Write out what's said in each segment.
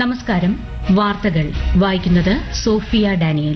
നമസ്കാരം വാർത്തകൾ വായിക്കുന്നത് സോഫിയ ഡാനിയൽ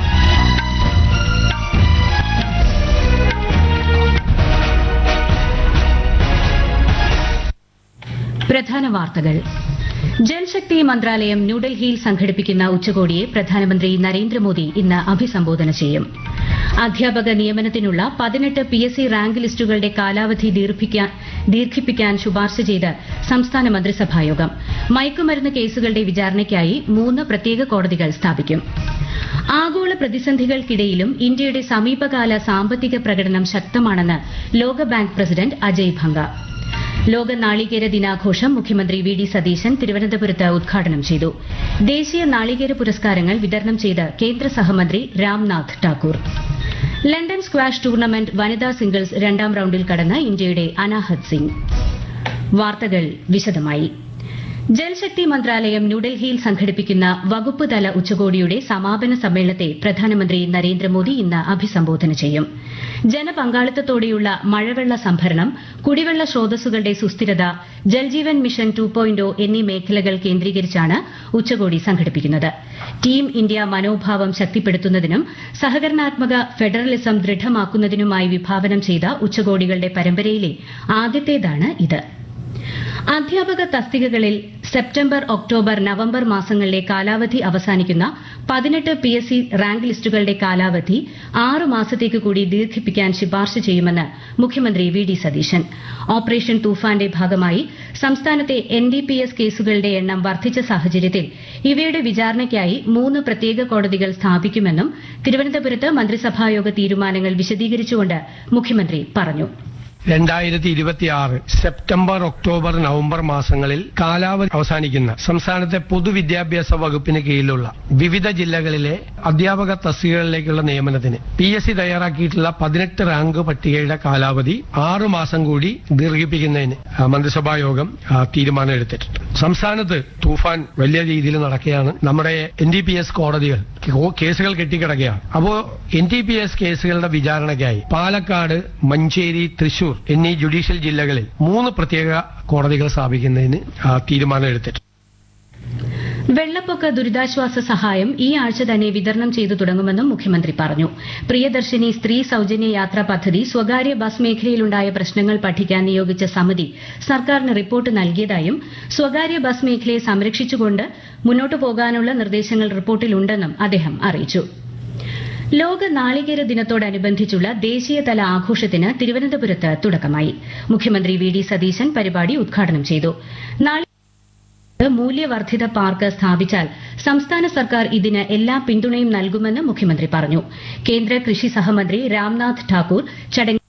പ്രധാന വാർത്തകൾ ജൽശക്തി മന്ത്രാലയം ന്യൂഡൽഹിയിൽ സംഘടിപ്പിക്കുന്ന ഉച്ചകോടിയെ പ്രധാനമന്ത്രി നരേന്ദ്രമോദി ഇന്ന് അഭിസംബോധന ചെയ്യും അധ്യാപക നിയമനത്തിനുള്ള പതിനെട്ട് പി എസ് സി റാങ്ക് ലിസ്റ്റുകളുടെ കാലാവധി ദീർഘിപ്പിക്കാൻ ശുപാർശ ചെയ്ത് സംസ്ഥാന മന്ത്രിസഭായോഗം മയക്കുമരുന്ന് കേസുകളുടെ വിചാരണയ്ക്കായി മൂന്ന് പ്രത്യേക കോടതികൾ സ്ഥാപിക്കും ആഗോള പ്രതിസന്ധികൾക്കിടയിലും ഇന്ത്യയുടെ സമീപകാല സാമ്പത്തിക പ്രകടനം ശക്തമാണെന്ന് ലോകബാങ്ക് പ്രസിഡന്റ് അജയ് ഭംഗ ലോക നാളികേര ദിനാഘോഷം മുഖ്യമന്ത്രി വി ഡി സതീശൻ തിരുവനന്തപുരത്ത് ഉദ്ഘാടനം ചെയ്തു ദേശീയ നാളികേര പുരസ്കാരങ്ങൾ വിതരണം ചെയ്ത് കേന്ദ്ര സഹമന്ത്രി Ramnath Thakur London squash tournament വനിതാ സിംഗിൾസ് രണ്ടാം റൌണ്ടിൽ കടന്ന് ഇന്ത്യയുടെ അനാഹത് സിംഗ് വാർത്തകൾ വിശദമായി ജൽശക്തി മന്ത്രാലയം ന്യൂഡൽഹിയിൽ സംഘടിപ്പിക്കുന്ന വകുപ്പ് തല ഉച്ചകോടിയുടെ സമാപന സമ്മേളനത്തെ പ്രധാനമന്ത്രി നരേന്ദ്രമോദി ഇന്ന് അഭിസംബോധന ചെയ്യും ജനപങ്കാളിത്തത്തോടെയുള്ള മഴവെള്ള സംഭരണം കുടിവെള്ള സ്രോതസ്സുകളുടെ സുസ്ഥിരത ജൽജീവൻ മിഷൻ ടു പോയിന്റ് എന്നീ മേഖലകൾ കേന്ദ്രീകരിച്ചാണ് ഉച്ചകോടി സംഘടിപ്പിക്കുന്നത് ടീം ഇന്ത്യ മനോഭാവം ശക്തിപ്പെടുത്തുന്നതിനും സഹകരണാത്മക ഫെഡറലിസം ദൃഢമാക്കുന്നതിനുമായി വിഭാവനം ചെയ്ത ഉച്ചകോടികളുടെ പരമ്പരയിലെ ആദ്യത്തേതാണ് ഇത് അധ്യാപക തസ്തികകളിൽ സെപ്റ്റംബർ ഒക്ടോബർ നവംബർ മാസങ്ങളിലെ കാലാവധി അവസാനിക്കുന്ന പതിനെട്ട് പി എസ് സി റാങ്ക് ലിസ്റ്റുകളുടെ കാലാവധി ആറ് മാസത്തേക്ക് കൂടി ദീർഘിപ്പിക്കാൻ ശുപാർശ ചെയ്യുമെന്ന് മുഖ്യമന്ത്രി വി ഡി സതീശൻ ഓപ്പറേഷൻ തൂഫാന്റെ ഭാഗമായി സംസ്ഥാനത്തെ എൻ ഡി പി എസ് കേസുകളുടെ എണ്ണം വർദ്ധിച്ച സാഹചര്യത്തിൽ ഇവയുടെ വിചാരണയ്ക്കായി മൂന്ന് പ്രത്യേക കോടതികൾ സ്ഥാപിക്കുമെന്നും തിരുവനന്തപുരത്ത് മന്ത്രിസഭായോഗ തീരുമാനങ്ങൾ വിശദീകരിച്ചുകൊണ്ട് മുഖ്യമന്ത്രി പറഞ്ഞു രണ്ടായിരത്തി ഇരുപത്തിയാറ് സെപ്റ്റംബർ ഒക്ടോബർ നവംബർ മാസങ്ങളിൽ കാലാവധി അവസാനിക്കുന്ന സംസ്ഥാനത്തെ പൊതുവിദ്യാഭ്യാസ വകുപ്പിന് കീഴിലുള്ള വിവിധ ജില്ലകളിലെ അധ്യാപക തസ്തികകളിലേക്കുള്ള നിയമനത്തിന് പി എസ് സി തയ്യാറാക്കിയിട്ടുള്ള പതിനെട്ട് റാങ്ക് പട്ടികയുടെ കാലാവധി ആറു മാസം കൂടി ദീർഘിപ്പിക്കുന്നതിന് മന്ത്രിസഭാ യോഗം തീരുമാനമെടുത്തിട്ടുണ്ട് സംസ്ഥാനത്ത് തൂഫാൻ വലിയ രീതിയിൽ നടക്കുകയാണ് നമ്മുടെ എൻ ഡി പി എസ് കോടതികൾ കേസുകൾ കെട്ടിക്കിടക്കുകയാണ് അപ്പോ എൻ ഡി പി എസ് കേസുകളുടെ വിചാരണയ്ക്കായി പാലക്കാട് മഞ്ചേരി തൃശൂർ എന്നീ ജുഡീഷ്യൽ ജില്ലകളിൽ മൂന്ന് പ്രത്യേക കോടതികൾ സ്ഥാപിക്കുന്നതിന് തീരുമാനമെടുത്തിട്ടുണ്ട് വെള്ളപ്പൊക്ക ദുരിതാശ്വാസ സഹായം ഈ ആഴ്ച തന്നെ വിതരണം ചെയ്തു തുടങ്ങുമെന്നും മുഖ്യമന്ത്രി പറഞ്ഞു പ്രിയദർശിനി സ്ത്രീ സൌജന്യ യാത്രാ പദ്ധതി സ്വകാര്യ ബസ് മേഖലയിലുണ്ടായ പ്രശ്നങ്ങൾ പഠിക്കാൻ നിയോഗിച്ച സമിതി സർക്കാരിന് റിപ്പോർട്ട് നൽകിയതായും സ്വകാര്യ ബസ് മേഖലയെ സംരക്ഷിച്ചുകൊണ്ട് മുന്നോട്ടു പോകാനുള്ള നിർദ്ദേശങ്ങൾ റിപ്പോർട്ടിലുണ്ടെന്നും അദ്ദേഹം അറിയിച്ചു ലോക നാളികേര ദിനത്തോടനുബന്ധിച്ചുള്ള ദേശീയതല ആഘോഷത്തിന് തിരുവനന്തപുരത്ത് തുടക്കമായി മുഖ്യമന്ത്രി വി ഡി സതീശൻ പരിപാടി ഉദ്ഘാടനം ചെയ്തു മൂല്യവർദ്ധിത പാർക്ക് സ്ഥാപിച്ചാൽ സംസ്ഥാന സർക്കാർ ഇതിന് എല്ലാ പിന്തുണയും നൽകുമെന്ന് മുഖ്യമന്ത്രി പറഞ്ഞു കേന്ദ്ര കൃഷി സഹമന്ത്രി രാംനാഥ് ഠാക്കൂർ ചടങ്ങിൽ